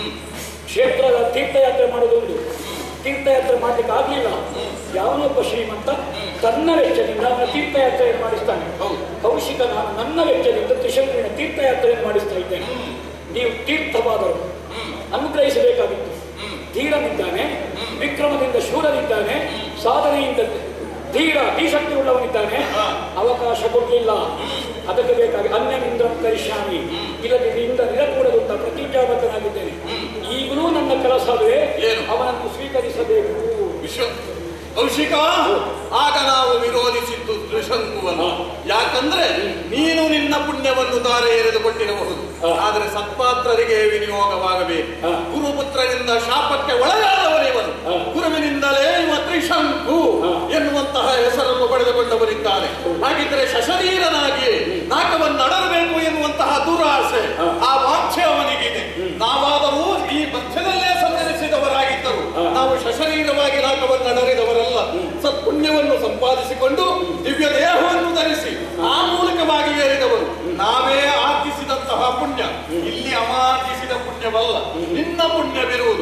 ಕ್ಷೇತ್ರದ ತೀರ್ಥಯಾತ್ರೆ ಮಾಡೋದೊಂದು ತೀರ್ಥಯಾತ್ರೆ ಮಾಡ್ಲಿಕ್ಕೆ ಆಗ್ಲಿಲ್ಲ ಯಾವನೊಬ್ಬ ಶ್ರೀಮಂತ ತನ್ನ ವೆಚ್ಚದಿಂದ ಅವನ ತೀರ್ಥಯಾತ್ರೆಯನ್ನು ಮಾಡಿಸ್ತಾನೆ ಹೌದು. ಕೌಶಿಕ ನಾನು ನನ್ನ ವೆಚ್ಚದಿಂದ ತ್ರಿಶಂಕುವಿನ ತೀರ್ಥಯಾತ್ರೆಯನ್ನು ಮಾಡಿಸ್ತಾ ಇದ್ದೇನೆ ನೀವು ತೀರ್ಥವಾದರು ಅನುಗ್ರಹಿಸಬೇಕಾಗಿತ್ತು ಧೀರನಿದ್ದಾನೆ ವಿಕ್ರಮದಿಂದ ಶೂರನಿದ್ದಾನೆ ಸಾಧನೆಯಿಂದ ಧೀರ ಧೀಶಕ್ತಿ ಉಳ್ಳವನಿದ್ದಾನೆ ಅವಕಾಶ ಕೊಡಲಿಲ್ಲ ಅದಕ್ಕೆ ಬೇಕಾಗಿ ಅನ್ಯಮಿಂದ್ರಂ ಕರಿಷ್ಯಾಮಿ ಇಲ್ಲದಿದ್ದರಿಂದ ನಿರಕೂಡದು ಅಂತ ಪ್ರತಿಜ್ಞಾಬದ್ಧನಾಗಿದ್ದೇನೆ ಈಗಲೂ ನನ್ನ ಕೆಲಸವೇ ಏನು? ಅವನನ್ನು ಸ್ವೀಕರಿಸಬೇಕು ವಿಶ್ವ ಕೌಶಿಕ ಆಗ ನಾವು ವಿರೋಧಿಸಿದ್ದು ತ್ರಿಶಂಕುವನ್ನು ಯಾಕಂದ್ರೆ ನೀನು ನಿನ್ನ ಪುಣ್ಯವನ್ನು ತಾರೆ ಎರೆದುಕೊಟ್ಟಿರಬಹುದು ಹಾ. ಆದರೆ ಸತ್ಪಾತ್ರರಿಗೆ ವಿನಿಯೋಗವಾಗಬೇಕು ಹಾ. ಗುರುಪುತ್ರನಿಂದ ಶಾಪಕ್ಕೆ ಒಳಗಾದವನಿವನು ಹಾ. ಗುರುವಿನಿಂದಲೇ ಇವ ತ್ರಿಶಂಕು ಹಾ. ಎನ್ನುವಂತಹ ಹೆಸರನ್ನು ಪಡೆದುಕೊಂಡವನಿದ್ದಾನೆ ಹಾಗಿದ್ರೆ ಸಶರೀರನಾಗಿ ನಾಕವನ್ನು ಅಡರಬೇಕು ಎನ್ನುವಂತಹ ದುರಾಸೆ ಹಾ. ಆ ವಾಂಛೆ ಅವನಿಗಿದೆ ನಾವಾದರೂ ಈ ಮಧ್ಯದಲ್ಲೇ ಸಂಚರಿಸಿದವರಾಗಿದ್ದರು ಹಾ. ನಾವು ಸಶರೀರವಾಗಿ ನಾಕವನ್ನು ಅಡರಿದವರಲ್ಲ ಸತ್ಪುಣ್ಯವನ್ನು ಸಂಪಾದಿಸಿಕೊಂಡು ದಿವ್ಯ ದೇಹವನ್ನು ಧರಿಸಿ ಆ ಮೂಲಕವಾಗಿ ಏರಿದವರು ನಾವೇ ಆರ್ಜಿಸಿದಂತಹ ಪುಣ್ಯ ಇಲ್ಲಿ ಅಮಾರ್ಜಿಸಿದ ಪುಣ್ಯವಲ್ಲ ನಿನ್ನ ಪುಣ್ಯವಿರುವುದು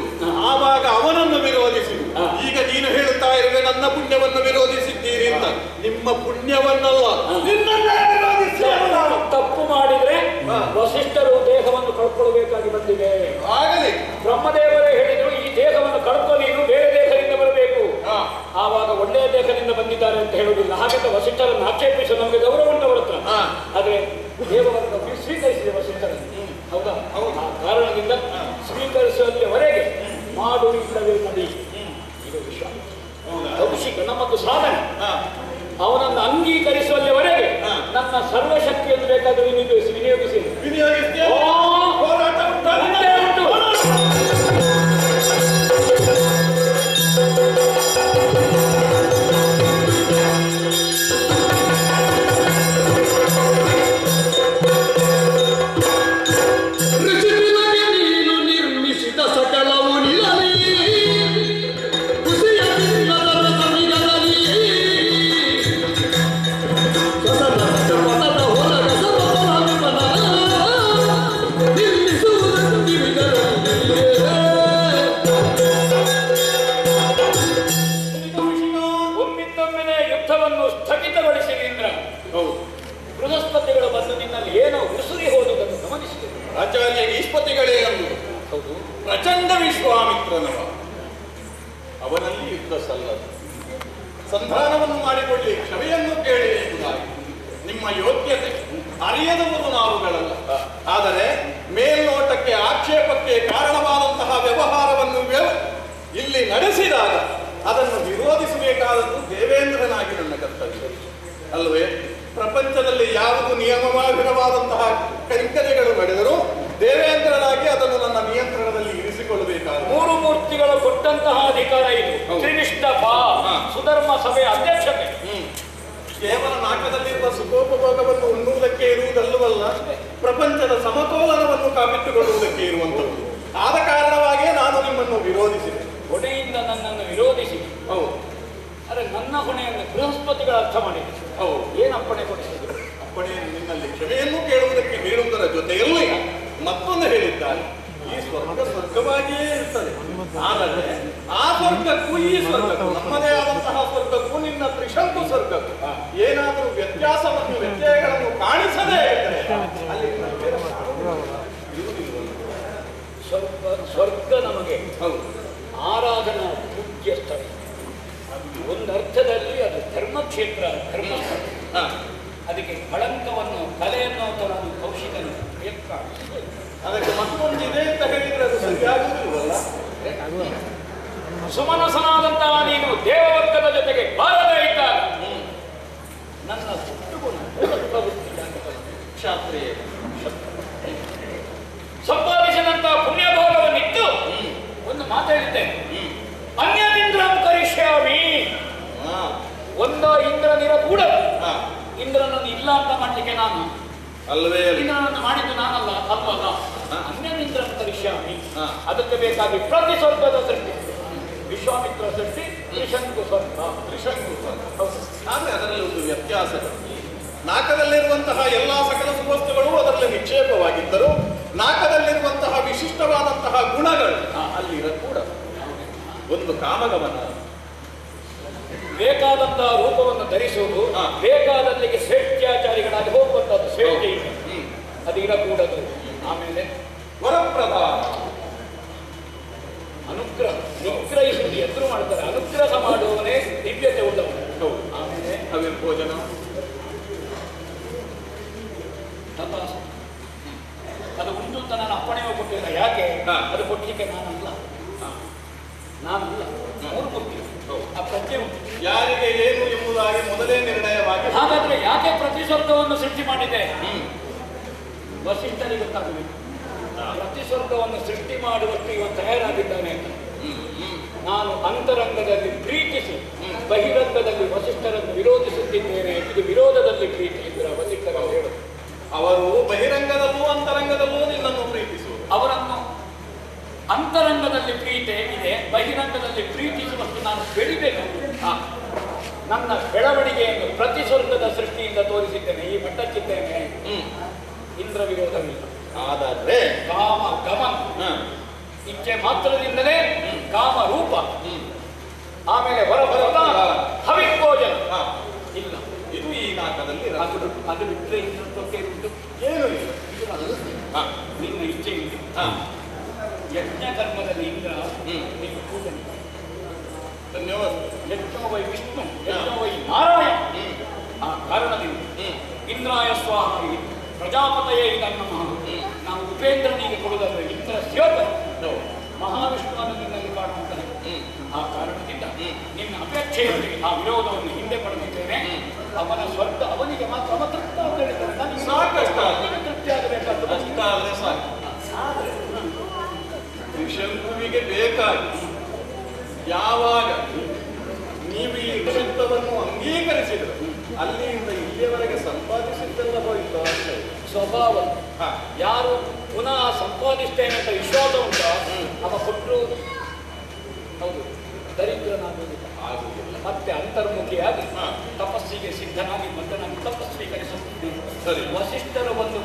ವಿರೋಧಿಸಿರು ಹಾ. ಈಗ ನೀನು ಹೇಳುತ್ತಾ ಇರುವೆ ನನ್ನ ಪುಣ್ಯವನ್ನು ವಿರೋಧಿಸಿದ್ದೀರಿ ಅಂತ ನಿಮ್ಮ ಪುಣ್ಯವನ್ನಲ್ಲ ನಿನ್ನನ್ನೇ ವಿರೋಧಿಸಿದೆವು ನಾವು. ತಪ್ಪು ಮಾಡಿದ್ರೆ ಹಾ. ವಸಿಷ್ಠರು ದೇಹವನ್ನು ಕಳ್ಕೊಳ್ಬೇಕಾಗಿ ಬಂದಿದೆ ಆಗಲಿ ಬ್ರಹ್ಮದೇವರೇ ಹೇಳಿದ್ರು ಈ ದೇಹವನ್ನು ಕಳ್ಕೊ ನೀನು ಬೇರೆ ದೇಹದಿಂದ ಬರಬೇಕು ಹಾ. ಆವಾಗ ಒಳ್ಳೆಯ ದೇಹದಿಂದ ಬಂದಿದ್ದಾರೆ ಅಂತ ಹೇಳುವುದಿಲ್ಲ ಹಾಗಂತ ವಸಿಷ್ಠರನ್ನು ಆಕ್ಷೇಪಿಸು ನಮಗೆ ಗೌರವ ಉಂಟು ಅವರ ಹತ್ರ ಹಾ. ಆದ್ರೆ ದೇವರನ್ನು ಸ್ವೀ- ಸ್ವೀಕರಿಸಿದೆ ವಸಿಷ್ಠರನ್ನು ಹೌದಾ ಹೌದು. ಆ ಕಾರಣದಿಂದ ಸ್ವೀಕರಿಸುವಲ್ಲಿವರೆಗೆ ಮಾಡು ಇಲ್ಲವೇ ನಡಿ ಇದು ವಿಷಯ ಹೌದಾ? ಕೌಶಿಕ ನಮ್ಮದು ಸಾಧನೆ ಹಾ. ಅವನನ್ನು ಅಂಗೀಕರಿಸುವಲ್ಲಿವರೆಗೆ ಹಾ. ನನ್ನ ಸರ್ವಶಕ್ತಿಯನ್ನು ಬೇಕಾದ್ರೆ ವಿನಿಯೋಗಿಸಿ ವಿನಿಯೋಗಿಸಿ ವಿನಿಯೋಗಿಸ್ತೀಯ? ಓ! ಹೋರಾಟ ಉಂಟಾ ನಿನ್ನ? ಉಂಟು, ಉಂಟು. ಋಷಿಗಳಿಗೆ ನೀನು ನಿರ್ಮಿಸಿದ ಸಕಲವು ನಿಲ್ಲಲಿ ಕುಸಿಯ ನಿನ್ನದ ರಸಮಿಗಲಲಿ ರಸನಷ್ಟ ಪದದ ಹೊರಗ ಸಮಫಲವಿಪನ ನಿರ್ಮಿಸುವುದನ್ನು ನಿಮಿಗಲಲ್ಲಿ ಒಮ್ಮಿಂದೊಮ್ಮೆನೆ ಯುದ್ಧವನ್ನು ಸ್ಥಗಿತಗೊಳಿಸಿ ಇಂದ್ರ ಹೌದು ಬೃಹಸ್ಪತಿಗಳು ಬಂದು ನಿನ್ನಲ್ಲಿ ಏನೋ ಉಸುರಿ ಹೋದುದನ್ನು ಗಮನಿಸಿದರು ಆಚಾರ್ಯ ಈಶ್ವತಿಗಳೇ ಅಂದು ಹೌದು ಪ್ರಚಂಡ ವಿಶ್ವಾಮಿತ್ರನವ ಅವನಲ್ಲಿ ಯುದ್ಧ ಸಲ್ಲದು ಸಂಧಾನವನ್ನು ಮಾಡಿಕೊಳ್ಳಿ ಕ್ಷಮೆಯನ್ನು ಕೇಳಿ ಎಂಬುದಾಗಿ ನಿಮ್ಮ ಯೋಗ್ಯತೆ ಅರಿಯದವರು ನಾವುಗಳಲ್ಲ ಆದರೆ ಮೇಲ್ನೋಟಕ್ಕೆ ಆಕ್ಷೇಪಕ್ಕೆ ಕಾರಣವಾದಂತಹ ವ್ಯವಹಾರವನ್ನು ವ್ಯವ- ಇಲ್ಲಿ ನಡೆಸಿದಾಗ ಅದನ್ನು ವಿರೋಧಿಸಬೇಕಾದದ್ದು ದೇವೇಂದ್ರನಾಗಿ ನನ್ನ ಕರ್ತವ್ಯ ಅಲ್ವೇ ಪ್ರಪಂಚದಲ್ಲಿ ಯಾವುದು ನಿಯಮವಾಗಿರವಾದಂತಹ ಕೈಂಕರ್ಯಗಳು ನಡೆದರೂ ದೇವೇಂದ್ರನಾಗಿ ಅದನ್ನು ನನ್ನ ನಿಯಂತ್ರಣದಲ್ಲಿ ಇರಿಸಿಕೊಳ್ಳಬೇಕಾದ ಮೂರು ಮೂರ್ತಿಗಳು ಕೊಟ್ಟಂತಹ ಅಧಿಕಾರ ಇದು ಹೌದು. ತ್ರಿವಿಷ್ಟಭ ಹಾ. ಸುಧರ್ಮ ಸಭೆಯ ಅಧ್ಯಕ್ಷತೆ ಕೇವಲ ನಾಟಕದಲ್ಲಿರುವ ಸುಖೋಪಭೋಗವನ್ನು ಉಣ್ಣುವುದಕ್ಕೆ ಇರುವುದಲ್ಲವಲ್ಲ ಪ್ರಪಂಚದ ಸಮತೋಲನವನ್ನು ಕಾಪಿಟ್ಟುಕೊಳ್ಳುವುದಕ್ಕೆ ಇರುವಂಥದ್ದು ಆದ ಕಾರಣವಾಗಿಯೇ ನಾನು ನಿಮ್ಮನ್ನು ವಿರೋಧಿಸಿದೆ ಹೊಣೆಯಿಂದ ನನ್ನನ್ನು ವಿರೋಧಿಸಿ ಹೌದು ಆದರೆ ನನ್ನ ಹೊಣೆಯನ್ನು ಬೃಹಸ್ಪತಿಗಳು ಅರ್ಥ ಮಾಡಿದೆ ಹೌದು ಏನು ಅಪ್ಪಣೆ ಕೊಡಿಸಿದ್ರು ಅಪ್ಪಣೆ ನಿನ್ನಲ್ಲಿ ಕ್ಷಮೆಯನ್ನು ಕೇಳುವುದಕ್ಕೆ ಹೇಳುವುದರ ಜೊತೆಯಲ್ಲಿ ಮತ್ತೊಂದು ಹೇಳಿದ್ದಾರೆ ಈ ಸ್ವರ್ಗ ಸ್ವರ್ಗವಾಗಿಯೇ ಇರ್ತದೆ ಆದರೆ ಆ ಸ್ವರ್ಗಕ್ಕೂ ಈ ಸ್ವರ್ಗಕ್ಕೂ ನಮ್ಮದೇ ಆದಂತಹ ಸ್ವರ್ಗಕ್ಕೂ ನಿನ್ನ ತ್ರಿಶಂಕು ಸ್ವರ್ಗಕ್ಕೂ ಏನಾದರೂ ವ್ಯತ್ಯಾಸವನ್ನು ವ್ಯತ್ಯಯಗಳನ್ನು ಕಾಣಿಸದೇ ಇದ್ದರೆ ಅಲ್ಲಿ ನಿನ್ನ ಬೇರೆ ಇರುವುದಿಲ್ವಲ್ಲ? ಸ್ವರ್ಗ ಸ್ವರ್ಗ ನಮಗೆ ಹೌದು ಆರಾಧನಾ ಪೂಜ್ಯ ಸ್ಥಳ ಒಂದು ಅರ್ಥದಲ್ಲಿ ಅದು ಧರ್ಮಕ್ಷೇತ್ರ ಧರ್ಮಸ್ಥಳ ಹಾ. ಅದಕ್ಕೆ ಕಳಂಕವನ್ನು ಕಲೆಯನ್ನು ಅಂತ ನಾನು ಕೌಶಿಕನು ಪ್ರಯತ್ನ ಅದಕ್ಕೆ ಮತ್ತೊಂದಿದೆ ಅಂತ ಹೇಳಿದ್ರೆ ಅದು ಸರಿಯಾಗುವುದಿಲ್ವಲ್ಲ ಸುಮನಸನಾದಂತಹ ನೀನು ದೇವವರ್ಗದ ಜೊತೆಗೆ ಬಾರದೇ ಇದ್ದಾಗ ನನ್ನ ಹುಟ್ಟುಗುಣ ಮೂಲಪ್ರವೃತ್ತಿ ಜಾಗದಲ್ಲಿ ಕ್ಷಾತ್ರಿಯ ಸಂಪಾದಿಸಿದಂತಹ ಪುಣ್ಯಭೋಗವನ್ನಿಟ್ಟು ಒಂದು ಮಾತಾಡಿದ್ದೇನೆ ಅನ್ಯದಿಂದ್ರಂ ಕರಿಷ್ಯಾಮಿ ಹಾ ಒಂದೋ ಇಂದ್ರನಿರ ಕೂಡ ಹಾ ಇಂದ್ರನನ್ನು ಇಲ್ಲ ಅಂತ ಮಾಡ್ಲಿಕ್ಕೆ ನಾನು ಅಲ್ವೇ ಅಲ್ಲ ಇಂದ್ರನನ್ನು ಮಾಡಿದ್ದು ನಾನಲ್ಲ ಅಲ್ವಲ್ಲ ಹಾ. ಅನ್ಯದಿಂದ್ರಂ ಕರಿಷ್ಯಾಮಿ ಹಾ. ಅದಕ್ಕೆ ಬೇಕಾಗಿ ಪ್ರತಿ ಸ್ವರ್ಗದ ಸೃಷ್ಟಿ ವಿಶ್ವಾಮಿತ್ರ ಸೃಷ್ಟಿ ತ್ರಿಶಂಕು ಸ್ವರ್ಗ ತ್ರಿಶಂಕು ಸ್ವರ್ಗ. ಹೌದು. ಆದ್ರೆ ಅದರಲ್ಲಿ ಒಂದು ವ್ಯತ್ಯಾಸ ನಾಕದಲ್ಲಿರುವಂತಹ ಎಲ್ಲಾ ಸಕಲ ಸುವಸ್ತುಗಳು ಅದರಲ್ಲಿ ನಿಕ್ಷೇಪವಾಗಿದ್ದರು ನಾಕದಲ್ಲಿರುವಂತಹ ವಿಶಿಷ್ಟವಾದಂತಹ ಗುಣಗಳು ಆ, ಅಲ್ಲಿರಕೂಡ ಒಂದು ಕಾಮಗಮನ ಬೇಕಾದಂತಹ ರೂಪವನ್ನು ಧರಿಸುವುದು ಹಾ. ಬೇಕಾದಲ್ಲಿಗೆ ಸ್ವೇಚ್ಛಾಚಾರಿಗಳಾಗಿ ಹೋಗುವಂತದ್ದು ಸ್ವೇಚ್ಛೆ ಇದೆ ಹ್ಮ್. ಅದು ಇರಕೂಡದು ಆಮೇಲೆ ವರಪ್ರಧಾನ ಅನುಗ್ರಹ ನಿಗ್ರಹಿಸುವುದು ಎದುರು ಮಾಡ್ತಾರೆ ಅನುಗ್ರಹ ಮಾಡುವವನೇ ದಿವ್ಯತೆ ಉಳ್ಳವನು ಹೌದು. ಆಮೇಲೆ ಹವಿರ್ಭೋಜನ ತಪಾಸ ಅದು ಉಂಟು ಅಂತ ನಾನು ಅಪ್ಪಣೆಯೂ ಕೊಟ್ಟಿಲ್ಲ ಯಾಕೆ ಹಾ. ಅದು ಕೊಡ್ಲಿಕ್ಕೆ ನಾನಲ್ಲ ಹಾ. ನಾನಲ್ಲ ಮೂರು ಕೊಡ್ತೀನಿ ಹೌದು. ಆ ಪ್ರಜ್ಞೆ ಉಂಟು ಯಾರಿಗೆ ಏನು ಎಂಬುದಾಗಿ ಮೊದಲೇ ನಿರ್ಣಯವಾಗಿ ಹಾಗಾದ್ರೆ ಯಾಕೆ ಪ್ರತಿಸ್ವರ್ಗವನ್ನು ಸೃಷ್ಟಿ ಮಾಡಿದೆ ಹ್ಮ್. ವಸಿಷ್ಠರಿಗೆ ಗೊತ್ತಾಗಬೇಕು ಪ್ರತಿಸ್ವರ್ಗವನ್ನು ಸೃಷ್ಟಿ ಮಾಡುವಷ್ಟು ಇವ ತಯಾರಾಗಿದ್ದಾನೆ ಅಂತ ಹ್ಮ್. ಹ್ಮ್. ನಾನು ಅಂತರಂಗದಲ್ಲಿ ಪ್ರೀತಿಸಿ ಬಹಿರಂಗದಲ್ಲಿ ವಸಿಷ್ಠರನ್ನು ವಿರೋಧಿಸುತ್ತಿದ್ದೇನೆ ಇದು ವಿರೋಧದಲ್ಲಿ ಪ್ರೀತಿ ಇದ್ರ ವಸಿಷ್ಠರು ಹೇಳುದು ಅವರು ಬಹಿರಂಗದಲ್ಲೂ ಅಂತರಂಗದಲ್ಲೂ ನಿನ್ನನ್ನು ಪ್ರೀತಿಸುವರು ಅವರನ್ನು ಅಂತರಂಗದಲ್ಲಿ ಪ್ರೀತಿ ಇದೆ ಬಹಿರಂಗದಲ್ಲಿ ಪ್ರೀತಿಸುವಷ್ಟು ನಾನು ಬೆಳಿಬೇಕು ಆ, ನನ್ನ ಬೆಳವಣಿಗೆಯನ್ನು ಪ್ರತಿ ಸ್ವರ್ಗದ ಸೃಷ್ಟಿಯಿಂದ ತೋರಿಸಿದ್ದೇನೆ ಈ ಮಟ್ಟಕ್ಕಿದ್ದೇನೆ ಹ್ಮ್. ಇಂದ್ರ ವಿರೋಧವಿಲ್ಲ ಆದಾದ್ರೆ ಕಾಮ ಗಮನ ಹ. ಇಚ್ಛೆ ಮಾತ್ರದಿಂದಲೇ ಕಾಮ ರೂಪ ಹ್ಮ್. ಆಮೇಲೆ ವರ ಪ್ರಧಾನ ಹವಿಭೋಜನ ಹಾ. ಇಲ್ಲ ಇದು ಈ ನಾಟಕದಲ್ಲಿ ಅದು ರಹಸ್ಯ. ಬಿಟ್ಟು- ಅದು ಬಿಟ್ಟರೆ ಇನ್ನೊಂದಕ್ಕೆ ಉಂಟು ಏನು ಇಲ್ಲ ಇದು ಅಲ್ಲ. ಹಾ. ನಿನ್ನ ಇಚ್ಛೆ ಇದೆ ಹಾ. ಯಜ್ಞ ಕರ್ಮದಲ್ಲಿ ಇಂದ್ರ ಹ್ಮ್. ನಿನ್ನ ಪೂಜನೆ ಧನ್ಯವಾದ ಯಜ್ಞೋ ವೈ ವಿಷ್ಣು ಯಜ್ಞೋ ವೈ ನಾರಾಯಣ ಹ್ಮ್. ಆ ಕಾರಣದಿಂದ ಹ್ಮ್. ಇಂದ್ರಾಯ ಸ್ವಾಹ ಪ್ರಜಾಪತಯೇ ಇದನ್ನು ನಾವು ಉಪೇಂದ್ರನಿಗೆ ಕೊಡುವುದಲ್ಲ ಇಂದ್ರ ಸೇವಕ ಹೌದು. ಮಹಾವಿಷ್ಣುವನ್ನು ನಿನ್ನಲ್ಲಿ ಕಾಣುವಂತಹ ಹ್ಮ್. ಆ ಕಾರಣದಿಂದ ಹ್ಮ್. ನಿನ್ನ ಅಪೇಕ್ಷೆಯೊಂದಿಗೆ ಆ ವಿರೋಧವನ್ನು ಹಿಂದೆ ಪಡೆದಿದ್ದೇನೆ ಅವನ ಸ್ವರ್ಗ ಅವನಿಗೆ ಮಾತ್ರ ಅವ ತೃಪ್ತ ಅಂತ ಹೇಳಿದ್ದಾನೆ. ನನಗೆ ಸಾಕಷ್ಟು ಆಗಿದೆ. ಅವನಿಗೆ ತೃಪ್ತಿ ಆಗಬೇಕಾದ್ದು ಅಷ್ಟಾದ್ರೆ ಸಾಕು ಆದ್ರೆ ತ್ರಿಶಂಕುವಿಗೆ ಬೇಕಾಗಿ ಯಾವಾಗ ನೀವು ಈ ಋಷತ್ವವನ್ನು ಅಂಗೀಕರಿಸಿದ್ರೆ ಅಲ್ಲಿಂದ ಇಲ್ಲಿಯವರೆಗೆ ಸಂಪಾದಿಸಿದ್ದೆಲ್ಲ ಹೋಯ್ತು ಅಂತ ಹೇಳಿ. ಸ್ವಭಾವ ಹಾ. ಯಾರು ಪುನಃ ಸಂಪಾದಿಸ್ತೇನೆ ಅಂತ ವಿಶ್ವಾಸ ಉಂಟ ಅವ ಕೊಟ್ಟರು ಹೌದು ದರಿದ್ರನಾಗುವುದಿಲ್ಲ ಆಗುವುದಿಲ್ಲ ಮತ್ತೆ ಅಂತರ್ಮುಖಿಯಾಗಿ ಹಾ. ತಪಸ್ಸಿಗೆ ಸಿದ್ಧನಾಗಿ ಮದ್ದನಾಗಿ ತಪಸ್ಸು ಸ್ವೀಕರಿಸುತ್ತಿದ್ದೆ ಸರಿ. ವಸಿಷ್ಠರು ಬಂದು